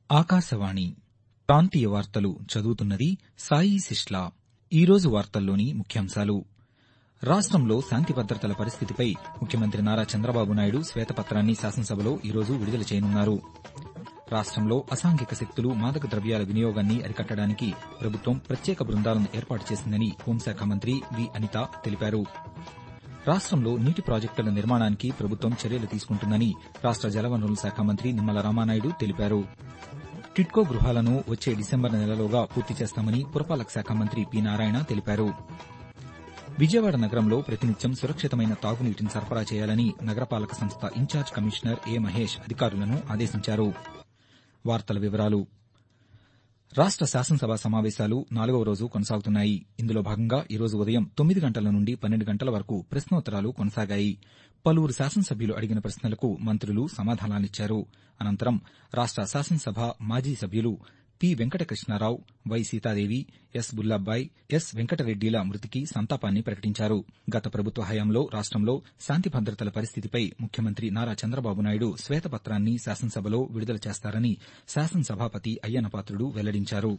ఆకాశవాణి ప్రాంతీయ వార్తలు చదువుతున్నది సాయి సిస్లా ఈరోజు వార్తల్లోని ముఖ్యాంశాలు రాష్టంలో శాంతి భద్రతల పరిస్థితిపై ముఖ్యమంత్రి నారా చంద్రబాబు నాయుడు శ్వేతపత్రాన్ని శాసనసభలో ఈరోజు విడుదల చేయనున్నారు రాష్టంలో అసాంఘిక శక్తులు మాదక ద్రవ్యాల వినియోగాన్ని అరికట్టడానికి ప్రభుత్వం ప్రత్యేక బృందాలను ఏర్పాటు చేసిందని హోంశాఖ మంత్రి వి అనిత తెలిపారు రాష్టంలో నీటి ప్రాజెక్టుల నిర్మాణానికి ప్రభుత్వం చర్యలు తీసుకుంటుందని రాష్ట జలవనరుల శాఖ మంత్రి నిమ్మల రామానాయుడు తెలిపారు టిడ్కో గృహాలను వచ్చే డిసెంబర్ నెలలోగా పూర్తి చేస్తామని పురపాలక శాఖ మంత్రి పి నారాయణ తెలిపారు విజయవాడ నగరంలో ప్రతినిత్యం సురక్షితమైన తాగునీటిని సరఫరా చేయాలని నగరపాలక సంస్థ ఇన్ఛార్జ్ కమిషనర్ ఏ మహేష్ అధికారులను ఆదేశించారు వార్తల వివరాలు రాష్ట శాసనసభ సమావేశాలు నాలుగవ రోజు కొనసాగుతున్నాయి ఇందులో భాగంగా ఈరోజు ఉదయం తొమ్మిది గంటల నుండి పన్నెండు గంటల వరకు ప్రశ్నోత్తరాలు కొనసాగాయి పలువురు శాసనసభ్యులు అడిగిన ప్రశ్నలకు మంత్రులు సమాధానాలిచ్చారు అనంతరం రాష్ట శాసనసభ మాజీ సభ్యులు P Venkatakrishnarao Y Sitadevi S Bullabbai S వెంకటరెడ్డిల మృతికి సంతాపాన్ని ప్రకటించారు గత ప్రభుత్వ హయాంలో రాష్టంలో శాంతి భద్రతల పరిస్థితిపై ముఖ్యమంత్రి నారా చంద్రబాబు నాయుడు శ్వేతపత్రాన్ని శాసనసభలో విడుదల చేస్తారని శాసనసభాపతి అయ్యన్నపాత్రుడు వెల్లడించారు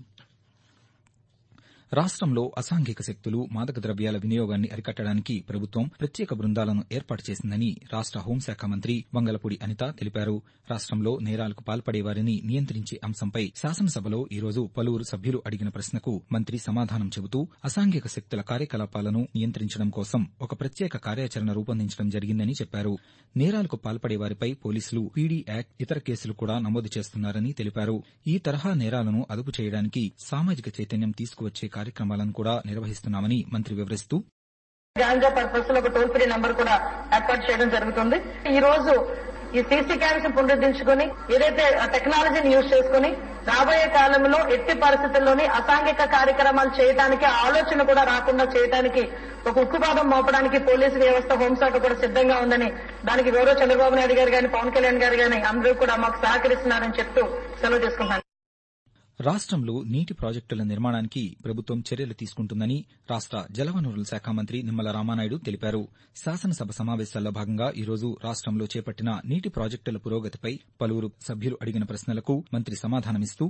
రాష్టంలో అసాంఘిక శక్తులు మాదక ద్రవ్యాల వినియోగాన్ని అరికట్టడానికి ప్రభుత్వం ప్రత్యేక బృందాలను ఏర్పాటు చేసిందని రాష్ట హోంశాఖ మంత్రి వంగలపూడి అనిత తెలిపారు రాష్టంలో నేరాలకు పాల్పడేవారిని నియంత్రించే అంశంపై శాసనసభలో ఈరోజు పలువురు సభ్యులు అడిగిన ప్రశ్నకు మంత్రి సమాధానం చెబుతూ అసాంఘిక శక్తుల కార్యకలాపాలను నియంత్రించడం కోసం ఒక ప్రత్యేక కార్యాచరణ రూపొందించడం జరిగిందని చెప్పారు నేరాలకు పాల్పడేవారిపై పోలీసులు పీడీ యాక్ట్ ఇతర కేసులు కూడా నమోదు చేస్తున్నారని తెలిపారు ఈ తరహా నేరాలను అదుపు చేయడానికి సామాజిక చైతన్యం తీసుకువచ్చే కార్యక్రమాలను కూడా నిర్వహిస్తున్నామని మంత్రి వివరిస్తూ గాంజా పర్పస్ లో ఒక టోల్ ఫ్రీ నంబర్ కూడా ఏర్పాటు చేయడం జరుగుతుంది ఈ రోజు ఈ సీసీ క్యామ్స్ పునరుద్ధరించుకుని ఏదైతే టెక్నాలజీని యూజ్ చేసుకుని రాబోయే కాలంలో ఎట్టి పరిస్థితుల్లోని అసాంఘిక కార్యక్రమాలు చేయడానికి ఆలోచన కూడా రాకుండా చేయడానికి ఒక ఉక్కుపాదం మోపడానికి పోలీసు వ్యవస్థ హోంశాఖ కూడా సిద్ధంగా ఉందని దానికి గౌరవ చంద్రబాబు నాయుడు గారు గాని పవన్ కళ్యాణ్ గారు గాని అందరూ కూడా మాకు సహకరిస్తున్నారని చెప్తూ సెలవు తీసుకుంటున్నాను రాష్టంలో నీటి ప్రాజెక్టుల నిర్మాణానికి ప్రభుత్వం చర్యలు తీసుకుంటుందని రాష్ట జలవనరుల శాఖ మంత్రి నిమ్మల రామానాయుడు తెలిపారు శాసనసభ సమావేశాల్లో భాగంగా ఈరోజు రాష్టంలో చేపట్టిన నీటి ప్రాజెక్టుల పురోగతిపై పలువురు సభ్యులు అడిగిన ప్రశ్నలకు మంత్రి సమాధానమిస్తూ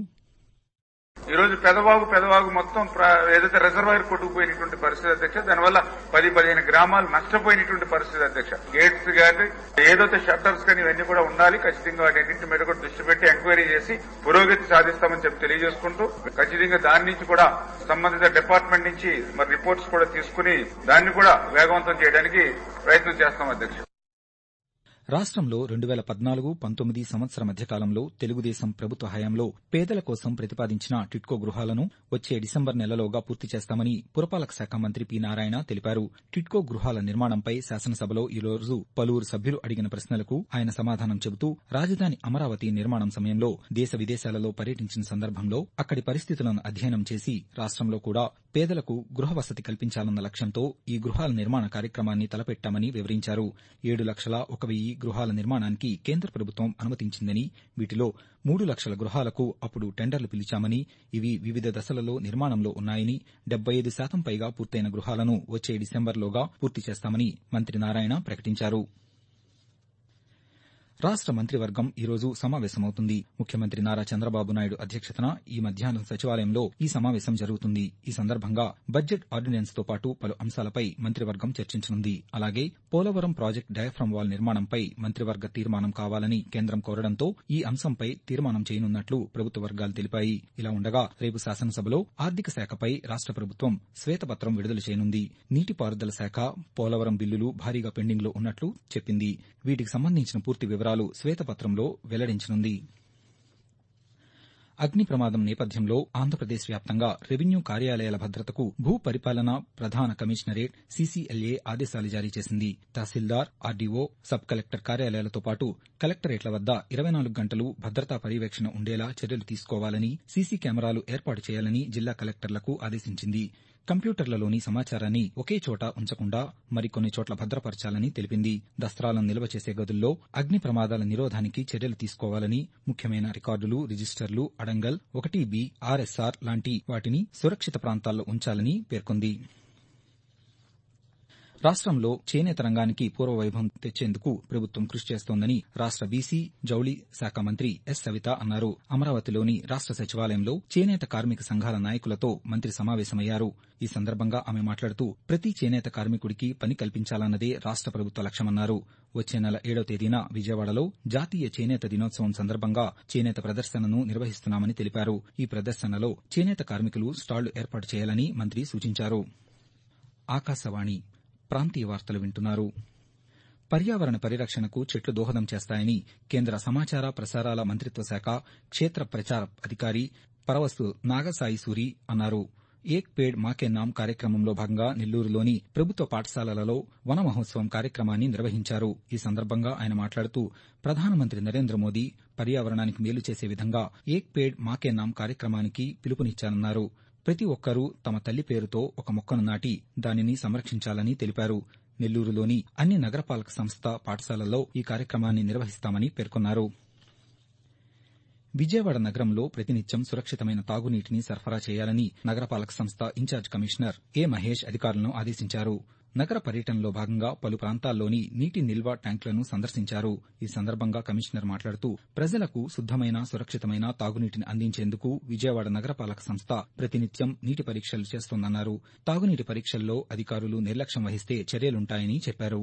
ఈ రోజు పెదవాగు పెదవాగు మొత్తం ఏదైతే రిజర్వాయర్ కొట్టుకుపోయినటువంటి పరిస్థితి అధ్యక్ష దానివల్ల పది పదిహేను గ్రామాలు నష్టపోయినటువంటి పరిస్థితి అధ్యక్ష గేట్స్ కానీ ఏదైతే షట్టర్స్ కానీ ఇవన్నీ కూడా ఉండాలి ఖచ్చితంగా వాటి మీద కూడా దృష్టి పెట్టి ఎంక్వైరీ చేసి పురోగతి సాధిస్తామని చెప్పి తెలియజేసుకుంటూ ఖచ్చితంగా దాని నుంచి కూడా సంబంధిత డిపార్ట్మెంట్ నుంచి మరి రిపోర్ట్స్ కూడా తీసుకుని దాన్ని కూడా వేగవంతం చేయడానికి ప్రయత్నం చేస్తాం అధ్యక్ష రాష్టంలో రెండు వేల పద్నాలుగు పంతొమ్మిది సంవత్సర మధ్యకాలంలో తెలుగుదేశం ప్రభుత్వ హయాంలో పేదల కోసం ప్రతిపాదించిన టిడ్కో గృహాలను వచ్చే డిసెంబర్ నెలలోగా పూర్తి చేస్తామని పురపాలక శాఖ మంత్రి పి నారాయణ తెలిపారు టిడ్కో గృహాల నిర్మాణంపై శాసనసభలో ఈ రోజు పలువురు సభ్యులు అడిగిన ప్రశ్నలకు ఆయన సమాధానం చెబుతూ రాజధాని అమరావతి నిర్మాణం సమయంలో దేశ విదేశాలలో పర్యటించిన సందర్భంలో అక్కడి పరిస్థితులను అధ్యయనం చేసి రాష్టంలో కూడా పేదలకు గృహ వసతి కల్పించాలన్న లక్ష్యంతో ఈ గృహాల నిర్మాణ కార్యక్రమాన్ని తలపెట్టామని వివరించారు ఏడు లక్షల ఒక వెయ్యి గృహాల నిర్మాణానికి కేంద్ర ప్రభుత్వం అనుమతించిందని వీటిలో మూడు లక్షల గృహాలకు అప్పుడు టెండర్లు పిలిచామని ఇవి వివిధ దశలలో నిర్మాణంలో ఉన్నాయని డెబ్బై ఐదు శాతం పైగా పూర్తయిన గృహాలను వచ్చే డిసెంబర్లోగా పూర్తి చేస్తామని మంత్రి నారాయణ ప్రకటించారు రాష్ట మంత్రివర్గం ఈరోజు సమావేశమవుతుంది ముఖ్యమంత్రి నారా చంద్రబాబు నాయుడు అధ్యక్షతన ఈ మధ్యాహ్నం సచివాలయంలో ఈ సమావేశం జరుగుతుంది ఈ సందర్భంగా బడ్జెట్ ఆర్డినెన్స్ తో పాటు పలు అంశాలపై మంత్రివర్గం చర్చించనుంది అలాగే పోలవరం ప్రాజెక్టు డయాఫ్రమ్ వాల్ నిర్మాణంపై మంత్రివర్గ తీర్మానం కావాలని కేంద్రం కోరడంతో ఈ అంశంపై తీర్మానం చేయనున్నట్లు ప్రభుత్వ వర్గాలు తెలిపాయి ఇలా ఉండగా రేపు శాసనసభలో ఆర్థిక శాఖపై రాష్ట ప్రభుత్వం శ్వేతపత్రం విడుదల చేయనుంది నీటిపారుదల శాఖ పోలవరం బిల్లులు భారీగా పెండింగ్లో ఉన్నట్లు చెప్పింది వీటికి సంబంధించిన పూర్తి వివరాలు శ్వేతపత్రంలో వెల్లడించనుంది అగ్ని ప్రమాదం నేపథ్యంలో ఆంధ్రప్రదేశ్ వ్యాప్తంగా రెవెన్యూ కార్యాలయాల భద్రతకు భూ పరిపాలన ప్రధాన కమిషనరేట్ సీసీఎల్ఏ ఆదేశాలు జారీ చేసింది తహసీల్దార్ ఆర్డీఓ సబ్ కలెక్టర్ కార్యాలయాలతో పాటు కలెక్టరేట్ల వద్ద ఇరవై నాలుగు గంటలు భద్రతా పర్యవేక్షణ ఉండేలా చర్యలు తీసుకోవాలని సీసీ కెమెరాలు ఏర్పాటు చేయాలని జిల్లా కలెక్టర్లకు ఆదేశించింది కంప్యూటర్లలోని సమాచారాన్ని ఒకే చోట ఉంచకుండా మరికొన్ని చోట్ల భద్రపరచాలని తెలిపింది దస్త్రాలను నిల్వ చేసే గదుల్లో అగ్ని ప్రమాదాల నిరోధానికి చర్యలు తీసుకోవాలని ముఖ్యమైన రికార్డులు రిజిస్టర్లు అడంగల్ ఒకటి బి ఆర్ఎస్ఆర్ లాంటి వాటిని సురక్షిత ప్రాంతాల్లో ఉంచాలని పేర్కొంది రాష్టంలో చేనేత రంగానికి పూర్వ వైభవం తెచ్చేందుకు ప్రభుత్వం కృషి చేస్తోందని రాష్ట బీసీ జౌళి శాఖ మంత్రి ఎస్ సవిత అన్నారు అమరావతిలోని రాష్ట సచివాలయంలో చేనేత కార్మిక సంఘాల నాయకులతో మంత్రి సమావేశమయ్యారు ఈ సందర్భంగా ఆమె మాట్లాడుతూ ప్రతి చేనేత కార్మికుడికి పని కల్పించాలన్నదే రాష్ట ప్రభుత్వ లక్ష్యమన్నారు వచ్చే నెల ఏడవ తేదీన విజయవాడలో జాతీయ చేనేత దినోత్సవం సందర్భంగా చేనేత ప్రదర్శనను నిర్వహిస్తున్నామని తెలిపారు ఈ ప్రదర్శనలో చేనేత కార్మికులు స్టాళ్లు ఏర్పాటు చేయాలని మంత్రి సూచించారు ఆకాశవాణి ప్రాంతీయ వార్తలు వింటున్నారు పర్యావరణ పరిరక్షణకు చెట్లు దోహదం చేస్తాయని కేంద్ర సమాచార ప్రసారాల మంత్రిత్వ శాఖ క్షేత్ర ప్రచార అధికారి పరవస్తు నాగసాయి సూరి అన్నారు ఏక్ పేడ్ మాకే నామ్ కార్యక్రమంలో భాగంగా నెల్లూరులోని ప్రభుత్వ పాఠశాలలలో వన మహోత్సవం కార్యక్రమాన్ని నిర్వహించారు ఈ సందర్భంగా ఆయన మాట్లాడుతూ ప్రధానమంత్రి నరేంద్ర మోదీ పర్యావరణానికి మేలు చేసే విధంగా ఏక్ పేడ్ మాకే నామ్ కార్యక్రమానికి పిలుపునిచ్చారన్నారు ప్రతి ఒక్కరూ తమ తల్లి పేరుతో ఒక మొక్కను నాటి దానిని సంరక్షించాలని తెలిపారు నెల్లూరులోని అన్ని నగరపాలక సంస్థ పాఠశాలల్లో ఈ కార్యక్రమాన్ని నిర్వహిస్తామని పేర్కొన్నారు విజయవాడ నగరంలో ప్రతినిత్యం సురక్షితమైన తాగునీటిని సరఫరా చేయాలని నగరపాలక సంస్థ ఇన్ఛార్జ్ కమిషనర్ ఏ మహేష్ అధికారులను ఆదేశించారు నగర పర్యటనలో భాగంగా పలు ప్రాంతాల్లోని నీటి నిల్వ ట్యాంకులను సందర్శించారు ఈ సందర్భంగా కమిషనర్ మాట్లాడుతూ ప్రజలకు శుద్దమైన సురక్షితమైన తాగునీటిని అందించేందుకు విజయవాడ నగరపాలక సంస్థ ప్రతినిత్యం నీటి పరీక్షలు చేస్తోందన్నారు తాగునీటి పరీక్షల్లో అధికారులు నిర్లక్ష్యం వహిస్తే చర్యలుంటాయని చెప్పారు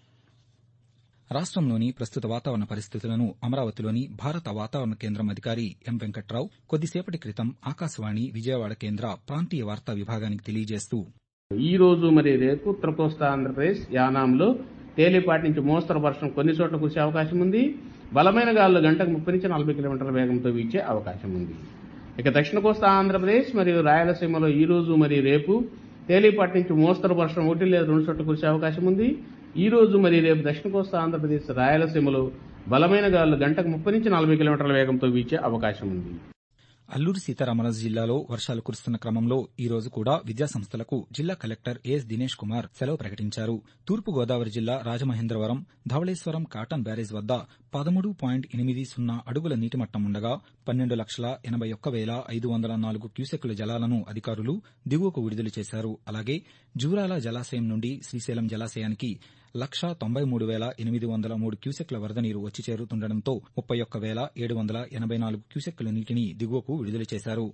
రాష్టంలోని ప్రస్తుత వాతావరణ పరిస్థితులను అమరావతిలోని భారత వాతావరణ కేంద్రం అధికారి ఎం వెంకట్రావు కొద్దిసేపటి క్రితం ఆకాశవాణి విజయవాడ కేంద్ర ప్రాంతీయ వార్తా విభాగానికి తెలియజేస్తూ ఈ రోజు మరి రేపు ఉత్తర కోస్తా ఆంధ్రప్రదేశ్ యానాంలో తేలిపాటి నుంచి మోస్తరు వర్షం కొన్ని చోట్ల కురిసే అవకాశం ఉంది బలమైన గాలులు గంటకు ముప్పై నుంచి నలభై కిలోమీటర్ల వేగంతో వీచే అవకాశం ఉంది ఇక దక్షిణ కోస్తా ఆంధ్రప్రదేశ్ మరియు రాయలసీమలో ఈ రోజు మరియు రేపు తేలిపాటి నుంచి మోస్తరు వర్షం ఒకటి లేదా రెండు చోట్ల కురిసే అవకాశం ఉంది ఈ రోజు మరియు రేపు దక్షిణ కోస్తా ఆంధ్రప్రదేశ్ రాయలసీమలో బలమైన గాలులు గంటకు ముప్పై నుంచి నలభై కిలోమీటర్ల వేగంతో వీచే అవకాశం ఉంది అల్లూరి సీతారామరాజు జిల్లాలో వర్షాలు కురుస్తున్న క్రమంలో ఈ రోజు కూడా విద్యాసంస్థలకు జిల్లా కలెక్టర్ ఎస్ దినేష్ కుమార్ సెలవు ప్రకటించారు తూర్పు గోదావరి జిల్లా రాజమహేంద్రవరం ధవళేశ్వరం కాటన్ బ్యారేజ్ వద్ద పదమూడు పాయింట్ ఎనిమిది సున్నా అడుగుల నీటిమట్టం ఉండగా పన్నెండు లక్షల ఎనబై ఒక్క వేల ఐదు వందల నాలుగు క్యూసెక్కుల జలాలను అధికారులు దిగువకు విడుదల చేశారు అలాగే జూరాల జలాశయం నుండి శ్రీశైలం జలాశయానికి లక్షా తొంభై మూడు వేల ఎనిమిది వందల మూడు క్యూసెక్ల వరద నీరు వచ్చి చేరుతుండటంతో ముప్పై ఒక్క వేల ఏడు వందల ఎనబై నాలుగు క్యూసెక్కుల నీటిని దిగువకు విడుదల చేశారు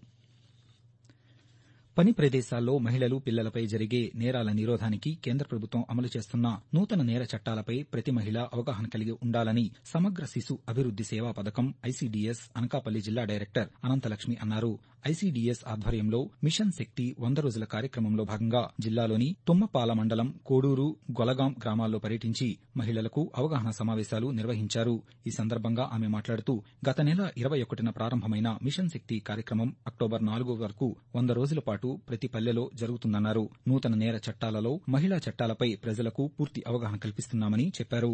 పని ప్రదేశాల్లో మహిళలు పిల్లలపై జరిగే నేరాల నిరోధానికి కేంద్ర ప్రభుత్వం అమలు చేస్తున్న నూతన నేర చట్టాలపై ప్రతి మహిళ అవగాహన కలిగి ఉండాలని సమగ్ర శిశు అభివృద్ది సేవా పథకం ఐసీడీఎస్ అనకాపల్లి జిల్లా డైరెక్టర్ అనంతలక్ష్మి అన్నారు ఐసీడీఎస్ ఆధ్వర్యంలో మిషన్ శక్తి వంద రోజుల కార్యక్రమంలో భాగంగా జిల్లాలోని తుమ్మపాల మండలం కోడూరు గొలగాం గ్రామాల్లో పర్యటించి మహిళలకు అవగాహన సమావేశాలు నిర్వహించారు ఈ సందర్భంగా ఆమె మాట్లాడుతూ గత నెల ఇరవై ఒకటిన ప్రారంభమైన మిషన్ శక్తి కార్యక్రమం అక్టోబర్ నాలుగు వరకు వంద రోజుల పాటు ప్రతి పల్లెలో జరుగుతుందన్నారు నూతన నేర చట్టాలలో మహిళా చట్టాలపై ప్రజలకు పూర్తి అవగాహన కల్పిస్తున్నామని చెప్పారు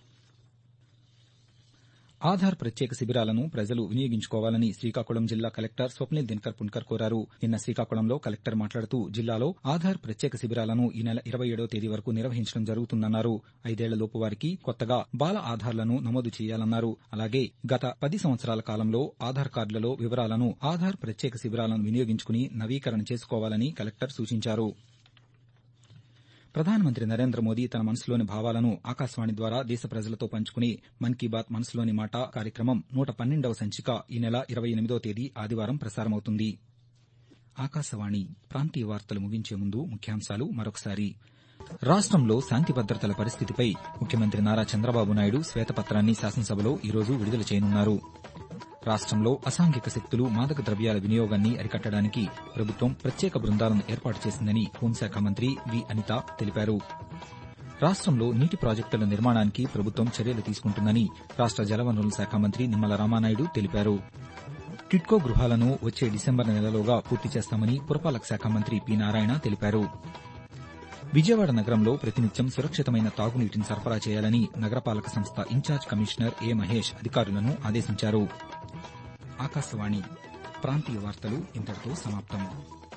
ఆధార్ ప్రత్యేక శిబిరాలను ప్రజలు వినియోగించుకోవాలని శ్రీకాకుళం జిల్లా కలెక్టర్ స్వప్నిల్ దినకర్ పున్కర్ కోరారు నిన్న శ్రీకాకుళంలో కలెక్టర్ మాట్లాడుతూ జిల్లాలో ఆధార్ ప్రత్యేక శిబిరాలను ఈ నెల ఇరవై ఏడవ తేదీ వరకు నిర్వహించడం జరుగుతుందన్నారు ఐదేళ్లలోపు వారికి కొత్తగా బాల ఆధార్లను నమోదు చేయాలన్నారు అలాగే గత పది సంవత్సరాల కాలంలో ఆధార్ కార్డులలో వివరాలను ఆధార్ ప్రత్యేక శిబిరాలను వినియోగించుకుని నవీకరణ చేసుకోవాలని కలెక్టర్ సూచించారు ప్రధానమంత్రి నరేంద్ర మోదీ తన మనసులోని భావాలను ఆకాశవాణి ద్వారా దేశ ప్రజలతో పంచుకునే మన్ కీ బాత్ మనసులోని మాట కార్యక్రమం నూట పన్నెండవ సంచిక ఈ నెల ఇరవై ఎనిమిదో తేదీ ఆదివారం ప్రసారమవుతుంది ఆకాశవాణి ప్రాంతీయ వార్తలు ముగించే ముందు ముఖ్యాంశాలు మరొకసారి రాష్టంలో శాంతి భద్రతల పరిస్థితిపై ముఖ్యమంత్రి నారా చంద్రబాబు నాయుడు శ్వేతపత్రాన్ని శాసనసభలో ఈరోజు విడుదల చేయనున్నారు రాష్టంలో అసాంఘిక శక్తులు మాదక ద్రవ్యాల వినియోగాన్ని అరికట్టడానికి ప్రభుత్వం ప్రత్యేక బృందాలను ఏర్పాటు చేసిందని హోంశాఖ మంత్రి వి అనిత తెలిపారు రాష్టంలో నీటి ప్రాజెక్టుల నిర్మాణానికి ప్రభుత్వం చర్యలు తీసుకుంటుందని రాష్ట జలవనరుల శాఖ మంత్రి నిమ్మల రామానాయుడు తెలిపారు టిడ్కో గృహాలను వచ్చే డిసెంబర్ నెలలోగా పూర్తి చేస్తామని పురపాలక శాఖ మంత్రి పి నారాయణ తెలిపారు విజయవాడ నగరంలో ప్రతినిత్యం సురక్షితమైన తాగునీటిని సరఫరా చేయాలని నగరపాలక సంస్థ ఇన్ఛార్జ్ కమిషనర్ ఏ మహేష్ అధికారులను ఆదేశించారు ఆకాశవాణి ప్రాంతీయ వార్తలు ఇంతటితో సమాప్తం